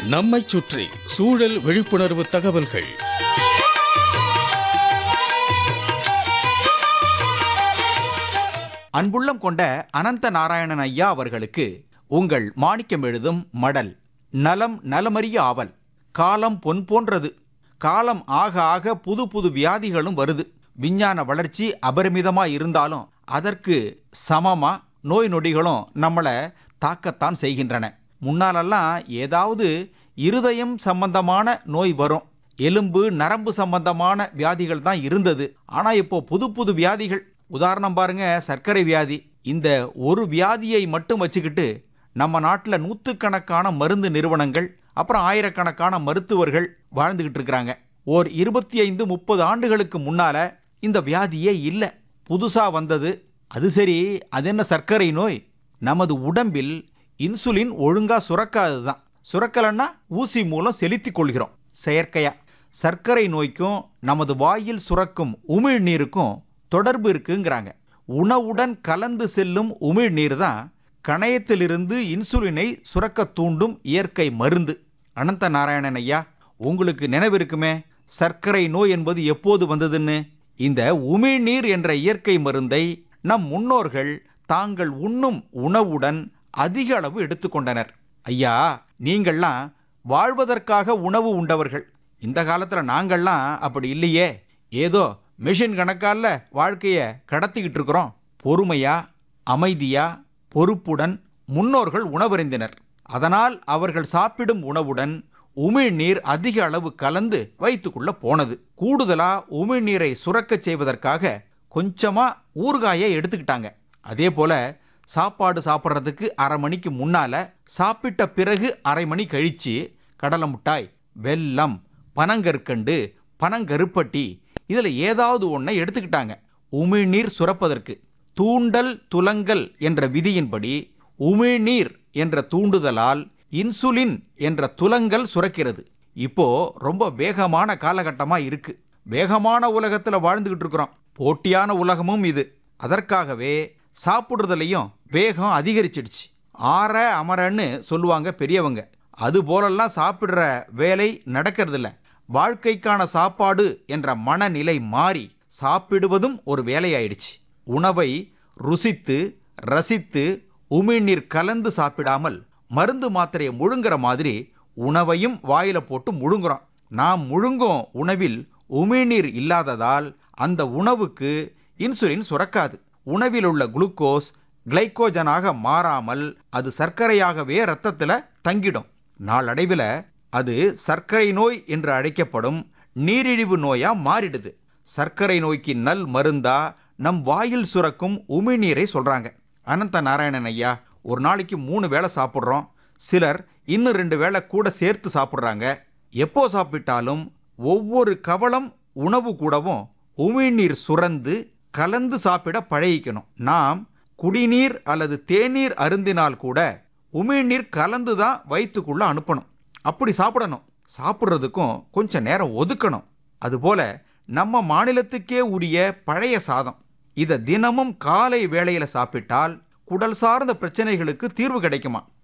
நம்மைச் சுற்றி சூழல் விழிப்புணர்வு தகவல்கள் அன்புள்ளம் கொண்ட அனந்த நாராயணன் ஐயா அவர்களுக்கு உங்கள் மாணிக்கம் எழுதும் மடல் நலம் நலமறிய ஆவல் காலம் பொன் போன்றது காலம் ஆக ஆக புது புது வியாதிகளும் வருது விஞ்ஞான வளர்ச்சி அபரிமிதமா இருந்தாலும் அதற்கு சமமா நோய் நொடிகளும் நம்மளை தாக்கத்தான் செய்கின்றன முன்னாலெல்லாம் ஏதாவது இருதயம் சம்பந்தமான நோய் வரும் எலும்பு நரம்பு சம்பந்தமான வியாதிகள் தான் இருந்தது ஆனா இப்போ புது புது வியாதிகள் உதாரணம் பாருங்க சர்க்கரை வியாதி இந்த ஒரு வியாதியை மட்டும் வச்சுக்கிட்டு நம்ம நாட்டில் நூற்றுக்கணக்கான மருந்து நிறுவனங்கள் அப்புறம் ஆயிரக்கணக்கான மருத்துவர்கள் வாழ்ந்துகிட்டு இருக்கிறாங்க ஓர் இருபத்தி ஐந்து முப்பது ஆண்டுகளுக்கு முன்னால இந்த வியாதியே இல்லை புதுசா வந்தது அது சரி அது என்ன சர்க்கரை நோய் நமது உடம்பில் இன்சுலின் ஒழுங்கா சுரக்காதுதான் சுரக்கலன்னா ஊசி மூலம் செலுத்திக் கொள்கிறோம் செயற்கையா சர்க்கரை நோய்க்கும் நமது வாயில் சுரக்கும் உமிழ்நீருக்கும் தொடர்பு இருக்குங்கிறாங்க உணவுடன் கலந்து செல்லும் உமிழ்நீர் தான் கணையத்திலிருந்து இன்சுலினை சுரக்க தூண்டும் இயற்கை மருந்து அனந்த நாராயணன் ஐயா உங்களுக்கு நினைவிருக்குமே சர்க்கரை நோய் என்பது எப்போது வந்ததுன்னு இந்த உமிழ்நீர் என்ற இயற்கை மருந்தை நம் முன்னோர்கள் தாங்கள் உண்ணும் உணவுடன் அதிக அளவு எடுத்துக்கொண்டனர் ஐயா நீங்கள்லாம் வாழ்வதற்காக உணவு உண்டவர்கள் இந்த காலத்துல நாங்கள்லாம் அப்படி இல்லையே ஏதோ மிஷின் கணக்கால வாழ்க்கைய கடத்திக்கிட்டு இருக்கிறோம் பொறுமையா அமைதியா பொறுப்புடன் முன்னோர்கள் உணவருந்தினர் அதனால் அவர்கள் சாப்பிடும் உணவுடன் உமிழ்நீர் அதிக அளவு கலந்து வயிற்றுக்குள்ள போனது கூடுதலா உமிழ்நீரை சுரக்கச் செய்வதற்காக கொஞ்சமா ஊறுகாயை எடுத்துக்கிட்டாங்க அதே போல சாப்பாடு சாப்பிட்றதுக்கு அரை மணிக்கு முன்னால சாப்பிட்ட பிறகு அரை மணி கழிச்சு கடலை மிட்டாய் வெல்லம் பனங்கற்கண்டு பனங்கருப்பட்டி இதுல ஏதாவது ஒன்றை எடுத்துக்கிட்டாங்க உமிழ்நீர் சுரப்பதற்கு தூண்டல் துலங்கல் என்ற விதியின்படி உமிழ்நீர் என்ற தூண்டுதலால் இன்சுலின் என்ற துலங்கல் சுரக்கிறது இப்போ ரொம்ப வேகமான காலகட்டமா இருக்கு வேகமான உலகத்துல வாழ்ந்துகிட்டு இருக்கிறோம் போட்டியான உலகமும் இது அதற்காகவே சாப்பிடுறதுலையும் வேகம் அதிகரிச்சிடுச்சு ஆற அமரன்னு சொல்லுவாங்க பெரியவங்க அது போலெல்லாம் சாப்பிடுற வேலை நடக்கிறதில்ல வாழ்க்கைக்கான சாப்பாடு என்ற மனநிலை மாறி சாப்பிடுவதும் ஒரு வேலையாயிடுச்சு உணவை ருசித்து ரசித்து உமிழ்நீர் கலந்து சாப்பிடாமல் மருந்து மாத்திரையை முழுங்குற மாதிரி உணவையும் வாயில போட்டு முழுங்குறோம் நாம் முழுங்கும் உணவில் உமிழ்நீர் இல்லாததால் அந்த உணவுக்கு இன்சுலின் சுரக்காது உணவில் உள்ள குளுக்கோஸ் கிளைக்கோஜனாக மாறாமல் அது சர்க்கரையாகவே ரத்தத்துல தங்கிடும் நாளடைவில் அது சர்க்கரை நோய் என்று அழைக்கப்படும் நீரிழிவு நோயா மாறிடுது சர்க்கரை நோய்க்கு நல் மருந்தா நம் வாயில் சுரக்கும் உமிழ்நீரை சொல்றாங்க அனந்த நாராயணன் ஐயா ஒரு நாளைக்கு மூணு வேளை சாப்பிட்றோம் சிலர் இன்னும் ரெண்டு வேளை கூட சேர்த்து சாப்பிட்றாங்க எப்போ சாப்பிட்டாலும் ஒவ்வொரு கவளம் உணவு கூடவும் உமிழ்நீர் சுரந்து கலந்து சாப்பிட பழகிக்கணும் நாம் குடிநீர் அல்லது தேநீர் அருந்தினால் கூட உமிழ்நீர் கலந்து தான் வயிற்றுக்குள்ள அனுப்பணும் அப்படி சாப்பிடணும் சாப்பிட்றதுக்கும் கொஞ்சம் நேரம் ஒதுக்கணும் அதுபோல நம்ம மாநிலத்துக்கே உரிய பழைய சாதம் இதை தினமும் காலை வேளையில சாப்பிட்டால் குடல் சார்ந்த பிரச்சனைகளுக்கு தீர்வு கிடைக்குமா